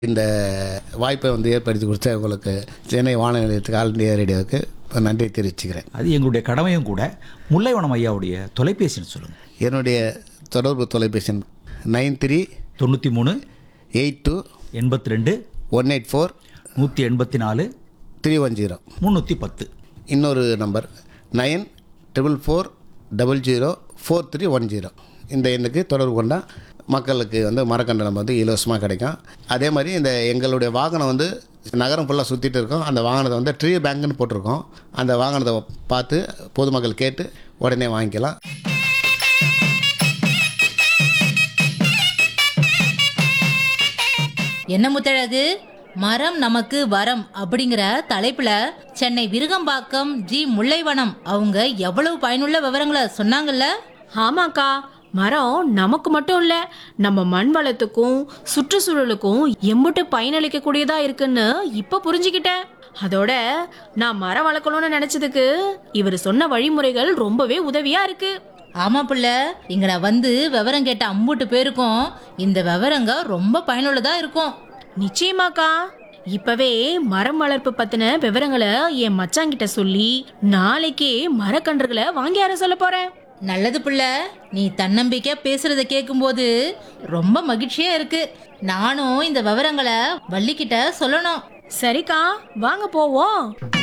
இந்த வாய்ப்பை வந்து ஏற்படுத்தி கொடுத்த உங்களுக்கு சென்னை வானொலி நிலையத்துக்கு ஆல் இந்தியா ரேடியோவுக்கு நன்றி தெரிவிச்சுக்கிறேன் அது எங்களுடைய கடமையும் கூட முல்லைவனம் ஐயாவுடைய தொலைபேசின்னு சொல்லுங்கள் என்னுடைய தொடர்பு தொலைபேசி நைன் த்ரீ தொண்ணூற்றி மூணு எயிட் டூ எண்பத்தி ரெண்டு ஒன் எயிட் ஃபோர் நூற்றி எண்பத்தி நாலு த்ரீ ஒன் ஜீரோ முந்நூற்றி பத்து இன்னொரு number nine triple four double zero four three one zero இந்த எண்ணுக்கு தொடர்பு கொண்டால் மக்களுக்கு வந்து மரக்கண்டனம் வந்து இலவசமாக கிடைக்கும் அதே மாதிரி இந்த எங்களுடைய வாகனம் வந்து நகரம் ஃபுல்லாக சுற்றிட்டு இருக்கோம் அந்த வாகனத்தை வந்து ட்ரீ பேங்க்னு போட்டிருக்கோம் அந்த வாகனத்தை பார்த்து பொதுமக்கள் கேட்டு உடனே வாங்கிக்கலாம் என்ன முத்தழகு மரம் நமக்கு வரம் அப்படிங்கிற தலைப்புல சென்னை விருகம்பாக்கம் ஜி முல்லைவனம் அவங்க எவ்வளவு பயனுள்ள விவரங்களை சொன்னாங்கல்ல ஆமாக்கா மரம் நமக்கு மட்டும் இல்ல நம்ம மண் வளத்துக்கும் சுற்றுச்சூழலுக்கும் எம்புட்டு பயனளிக்க கூடியதா இருக்குன்னு இப்ப புரிஞ்சுக்கிட்டேன் அதோட நான் மரம் வளர்க்கணும்னு நினைச்சதுக்கு இவர் சொன்ன வழிமுறைகள் ரொம்பவே உதவியா இருக்கு ஆமா புள்ள இங்க நான் வந்து விவரம் கேட்ட அம்புட்டு பேருக்கும் இந்த விவரங்க ரொம்ப பயனுள்ளதா இருக்கும் நிச்சயமாக்கா இப்பவே மரம் வளர்ப்பு பத்தின விவரங்களை என் மச்சாங்கிட்ட சொல்லி நாளைக்கே மரக்கன்றுகளை வாங்கி வர சொல்ல போறேன் நல்லது புள்ள நீ தன்னம்பிக்கையா பேசுறத கேட்கும்போது ரொம்ப மகிழ்ச்சியா இருக்கு நானும் இந்த விவரங்களை வள்ளிக்கிட்ட சொல்லணும் சரிக்கா வாங்க போவோம்